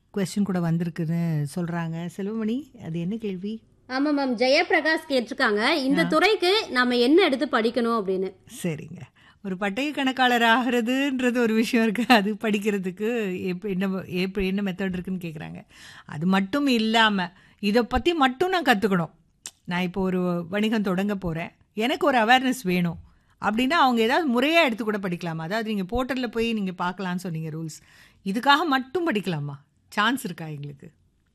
question கூட வந்திருக்குன்னு சொல்கிறாங்க செல்வமணி அது என்ன கேள்வி ஆமா மேம் ஜெயபிரகாஷ் கேட்டிருக்காங்க இந்த துறைக்கு நாம என்ன எடுத்து படிக்கணும் அப்படின்னு சரிங்க ஒரு பட்டய கணக்காளர் ஆகிறதுன்றது ஒரு விஷயம் இருக்குது அது படிக்கிறதுக்கு எப்போ என்ன எப்போ என்ன மெத்தட் இருக்குன்னு கேட்குறாங்க அது மட்டும் இல்லாமல் இதை பற்றி மட்டும் நான் கற்றுக்கணும் நான் இப்போ ஒரு வணிகம் தொடங்க போகிறேன் எனக்கு ஒரு அவேர்னஸ் வேணும் அப்படின்னா அவங்க ஏதாவது முறையாக எடுத்து கூட படிக்கலாமா அதாவது நீங்கள் போர்ட்டலில் போய் நீங்கள் பார்க்கலான்னு சொன்னீங்க ரூல்ஸ் இதுக்காக மட்டும் படிக்கலாமா சான்ஸ் இருக்கா எங்களுக்கு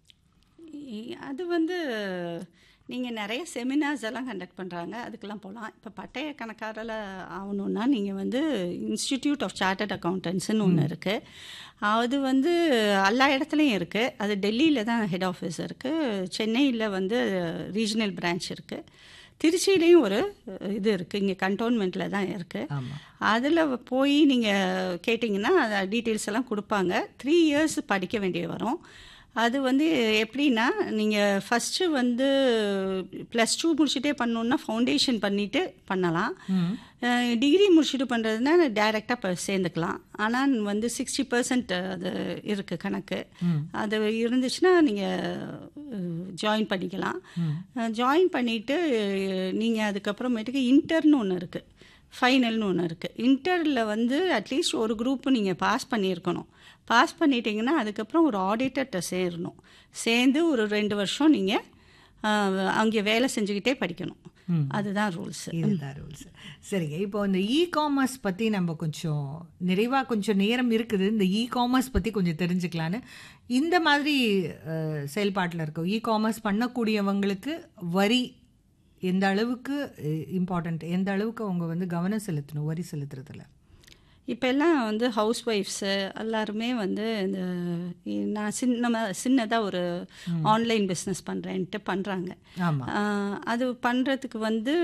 இ- அது வந்து நீங்கள் நிறைய செமினார்ஸ் எல்லாம் கண்டக்ட் பண்ணுறாங்க அதுக்கெல்லாம் போகலாம் இப்போ பட்டய கணக்காரில் ஆகணுன்னா நீங்கள் வந்து இன்ஸ்டிடியூட் ஆஃப் சார்ட்டர்ட் அக்கௌண்டன்ஸ்னு ஒன்று இருக்குது அது வந்து எல்லா இடத்துலையும் இருக்குது அது டெல்லியில் தான் ஹெட் ஆஃபீஸ் இருக்குது சென்னையில் வந்து ரீஜனல் பிரான்ச் இருக்குது திருச்சியிலையும் ஒரு இது இருக்குது இங்கே கண்டோன்மெண்ட்டில் தான் இருக்குது ஆமாம் அதில் போய் நீங்கள் கேட்டிங்கன்னா டீட்டெயில்ஸ் எல்லாம் கொடுப்பாங்க த்ரீ இயர்ஸ் படிக்க வேண்டிய வரும் அது வந்து எப்படின்னா நீங்கள் ஃபஸ்ட்டு வந்து ப்ளஸ் டூ முடிச்சுட்டே பண்ணணுன்னா ஃபவுண்டேஷன் பண்ணிவிட்டு பண்ணலாம் டிகிரி முடிச்சுட்டு பண்ணுறதுனா டைரெக்டாக இப்போ சேர்ந்துக்கலாம் ஆனால் வந்து சிக்ஸ்டி பர்சன்ட் அது இருக்குது கணக்கு அது இருந்துச்சுன்னா நீங்கள் ஜாயின் பண்ணிக்கலாம் ஜாயின் பண்ணிவிட்டு நீங்கள் அதுக்கப்புறமேட்டுக்கு இன்டர்னு ஒன்று இருக்குது ஃபைனல்னு ஒன்று இருக்குது இன்டரில் வந்து அட்லீஸ்ட் ஒரு குரூப் நீங்கள் பாஸ் பண்ணியிருக்கணும் பாஸ் பண்ணிட்டீங்கன்னா அதுக்கப்புறம் ஒரு ஆடிட்டர்கிட்ட சேரணும் சேர்ந்து ஒரு ரெண்டு வருஷம் நீங்கள் அங்கே வேலை செஞ்சுக்கிட்டே படிக்கணும் அதுதான் ரூல்ஸு இதுதான் ரூல்ஸ் சரிங்க இப்போ இந்த இ காமர்ஸ் பற்றி நம்ம கொஞ்சம் நிறைவாக கொஞ்சம் நேரம் இருக்குது இந்த இ காமர்ஸ் பற்றி கொஞ்சம் தெரிஞ்சுக்கலான்னு இந்த மாதிரி செயல்பாட்டில் இருக்கும் இ காமர்ஸ் பண்ணக்கூடியவங்களுக்கு வரி எந்த அளவுக்கு இம்பார்ட்டண்ட் எந்த அளவுக்கு அவங்க வந்து கவனம் செலுத்தணும் வரி செலுத்துறதுல இப்போ எல்லாம் வந்து ஹவுஸ் ஒய்ஃப்ஸு எல்லாருமே வந்து இந்த நான் சின்ன சின்னதாக ஒரு ஆன்லைன் பிஸ்னஸ் பண்ணுறேன்ட்டு பண்ணுறாங்க ஆமாம் அது பண்ணுறதுக்கு வந்து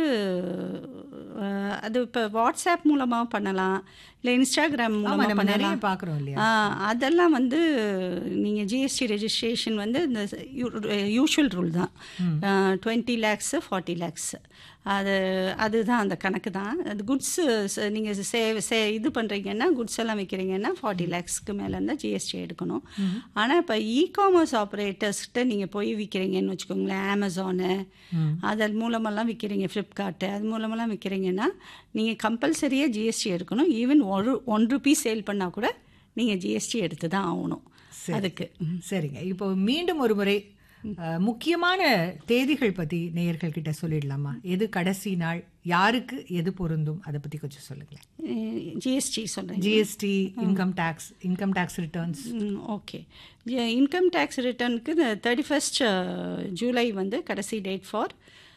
அஹ், அது இப்போ வாட்ஸ்அப் மூலமாக பண்ணலாம் இல்லை இன்ஸ்டாகிராம் ஆமாம் மூலமாக நம்ம நிறைய பண்ணலாம் பார்க்குறோம் இல்லையா ஆ, அதெல்லாம் வந்து நீங்கள் ஜிஎஸ்டி ரெஜிஸ்ட்ரேஷன் வந்து இந்த யூஷுவல் ரூல் தான் டுவெண்ட்டி லேக்ஸு ஃபார்ட்டி லேக்ஸ் அது அதுதான் அந்த கணக்கு தான் அது குட்ஸு நீங்கள் சே சே இது பண்ணுறீங்கன்னா குட்ஸ் எல்லாம் விற்கிறீங்கன்னா ஃபார்ட்டி லேக்ஸ்க்கு மேலே இருந்தால் ஜிஎஸ்டி எடுக்கணும் ஆனால் இப்போ இ காமர்ஸ் ஆப்ரேட்டர்ஸ்கிட்ட நீங்கள் போய் விற்கிறீங்கன்னு வச்சுக்கோங்களேன் அமேசானு அதன் மூலமெல்லாம் விற்கிறீங்க ஃப்ளிப்கார்ட்டு அது மூலமெல்லாம் விற்கிறீங்கன்னா நீங்கள் கம்பல்சரியாக ஜிஎஸ்டி எடுக்கணும் ஈவன் ஒரு ஒன் ருபீ சேல் பண்ணால் கூட நீங்கள் ஜிஎஸ்டி எடுத்து தான் ஆகணும் அதுக்கு சரிங்க இப்போ மீண்டும் ஒரு முறை அஹ், முக்கியமான தேதிகள் பற்றி நேயர்கள் கிட்ட சொல்லிடலாமா எது கடைசி நாள் யாருக்கு எது பொருந்தும் அதை பற்றி கொஞ்சம் சொல்லுங்களேன் ஜிஎஸ்டி சொல்கிறேன் GST income tax income tax returns okay income tax ரிட்டர்னுக்கு இந்த தேர்ட்டி ஃபஸ்ட் ஜூலை வந்து கடைசி டேட் ஃபார்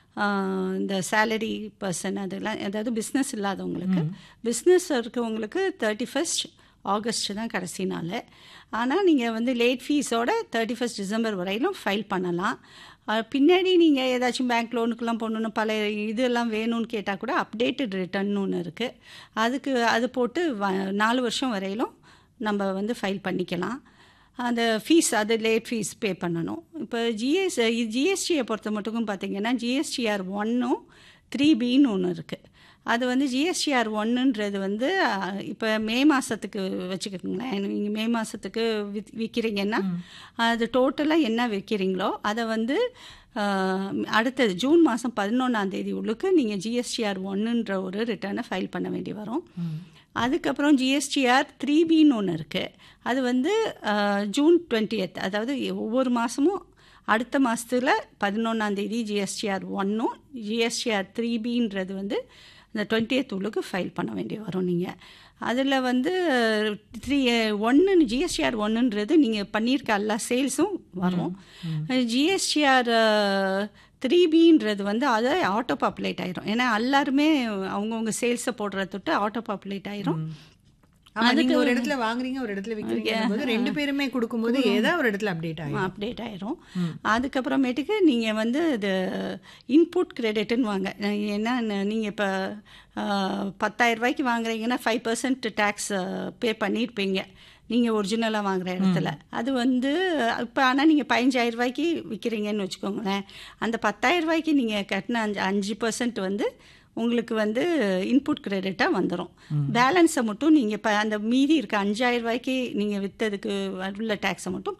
இந்த சேலரி பர்சன் அதெல்லாம் அதாவது பிஸ்னஸ் இல்லாதவங்களுக்கு பிஸ்னஸ் இருக்கவங்களுக்கு தேர்ட்டி ஃபஸ்ட் ஆகஸ்ட் தான் கடைசி நாள் ஆனால் நீங்கள் வந்து லேட் ஃபீஸோட தேர்ட்டி ஃபஸ்ட் டிசம்பர் வரையிலும் ஃபைல் பண்ணலாம் அஹ் பின்னாடி நீங்கள் ஏதாச்சும் பேங்க் லோனுக்கெல்லாம் போடணுன்னு பல இதெல்லாம் வேணும்னு கேட்டால் கூட அப்டேட்டட் ரிட்டர்ன் ஒன்று இருக்குது அதுக்கு அது போட்டு வ நாலு வருஷம் வரையிலும் நம்ம வந்து ஃபைல் பண்ணிக்கலாம் அந்த ஃபீஸ் அது லேட் ஃபீஸ் பே பண்ணணும் இப்போ ஜிஎஸ் ஜிஎஸ்டியை பொறுத்த மட்டுக்கும் பார்த்தீங்கன்னா ஜிஎஸ்டிஆர் ஒன்னும் த்ரீ பின்னு ஒன்று இருக்குது அது வந்து ஜிஎஸ்டிஆர் ஒன்றுன்றது வந்து இப்போ மே மாதத்துக்கு வச்சுக்கோங்களேன் நீங்கள் மே மாதத்துக்கு வித் விற்கிறீங்கன்னா அது டோட்டலாக என்ன விற்கிறீங்களோ அதை வந்து ஆஹ், அடுத்தது ஜூன் மாதம் பதினொன்றாம் தேதி உள்ளுக்கு நீங்கள் ஜிஎஸ்டிஆர் ஒன்றுன்ற ஒரு ரிட்டர்னை ஃபைல் பண்ண வேண்டி வரும் அதுக்கப்புறம் ஜிஎஸ்டிஆர் த்ரீ பின்னு ஒன்று இருக்குது அது வந்து ஆஹ், ஜூன் டுவெண்ட்டியத் அதாவது ஒவ்வொரு மாதமும் அடுத்த மாதத்தில் பதினொன்றாந்தேதி ஜிஎஸ்டிஆர் ஒன்றும் ஜிஎஸ்டிஆர் த்ரீ பின்றது வந்து அந்த டுவெண்ட்டியத் உள்ளுக்கு ஃபைல் பண்ண வேண்டி வரும் நீங்கள் அதில் வந்து த்ரீ ஒன்று ஜிஎஸ்டிஆர் ஒன்றுன்றது நீங்கள் பண்ணியிருக்க எல்லா சேல்ஸும் வரும் ஜிஎஸ்டிஆர் த்ரீ பின்றது வந்து அதை ஆட்டோ பாப்புலேட் ஆயிரும் ஏன்னா எல்லாருமே அவங்கவுங்க சேல்ஸை போடுற தொட்டு ஆட்டோ பாப்புலேட் ஆயிரும் ஆமா நீங்க ஒரு இடத்துல வாங்குறீங்க ஒரு இடத்துல விற்கிறீங்க போது ரெண்டு பேருமே கொடுக்கும்போது ஏதோ ஒரு இடத்துல அப்டேட் ஆகும் அப்டேட் ஆயிரும் அதுக்கப்புறமேட்டுக்கு நீங்கள் வந்து இது இன்புட் கிரெடிட்னு வாங்க ஏன்னா நீங்கள் இப்போ பத்தாயிரம் ரூபாய்க்கு வாங்குறீங்கன்னா ஃபைவ் பர்சன்ட் டேக்ஸ் பே பண்ணியிருப்பீங்க நீங்கள் ஒரிஜினலாக வாங்குற இடத்துல அது வந்து இப்போ ஆனால் நீங்கள் பதினஞ்சாயிரம் ரூபாய்க்கு விற்கிறீங்கன்னு வச்சுக்கோங்களேன் அந்த பத்தாயிரம் ரூபாய்க்கு நீங்கள் கட்டின அஞ்சு அஞ்சு பர்சன்ட் வந்து உங்களுக்கு வந்து இன்புட் கிரெடிட்டாக வந்துடும் பேலன்ஸை மட்டும் நீங்கள் இப்போ அந்த மீதி இருக்க அஞ்சாயிரம் ரூபாய்க்கு நீங்கள் விற்றதுக்கு உள்ள டேக்ஸை மட்டும் பே